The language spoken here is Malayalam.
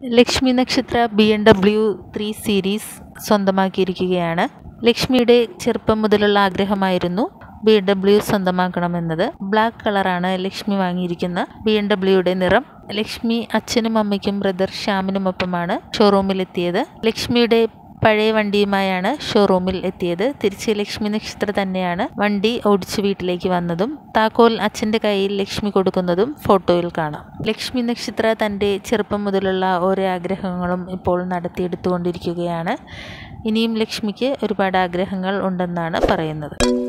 Lakshmi Nakshatra B M W three series സ്വന്തമാക്കിയിരിക്കുകയാണ് ലക്ഷ്മിയുടെ ചെറുപ്പം മുതലുള്ള ആഗ്രഹമായിരുന്നു ബി എം ഡബ്ല്യു സ്വന്തമാക്കണമെന്നത് ബ്ലാക്ക് കളറാണ് ലക്ഷ്മി വാങ്ങിയിരിക്കുന്ന ബി എം ഡബ്ല്യുയുടെ നിറം ലക്ഷ്മി അച്ഛനും അമ്മയ്ക്കും ബ്രദർ ശ്യാമിനുമൊപ്പമാണ് ഷോറൂമിലെത്തിയത് ലക്ഷ്മിയുടെ പഴയ വണ്ടിയുമായാണ് ഷോറൂമിൽ എത്തിയത് തിരിച്ച് ലക്ഷ്മി നക്ഷത്ര തന്നെയാണ് വണ്ടി ഓടിച്ച് വീട്ടിലേക്ക് വന്നതും താക്കോൽ അച്ഛൻ്റെ കയ്യിൽ ലക്ഷ്മി കൊടുക്കുന്നതും ഫോട്ടോയിൽ കാണാം ലക്ഷ്മി നക്ഷത്ര തൻ്റെ ചെറുപ്പം മുതലുള്ള ഓരോ ആഗ്രഹങ്ങളും ഇപ്പോൾ നടത്തിയെടുത്തുകൊണ്ടിരിക്കുകയാണ് ഇനിയും ലക്ഷ്മിക്ക് ഒരുപാട് ആഗ്രഹങ്ങൾ ഉണ്ടെന്നാണ് പറയുന്നത്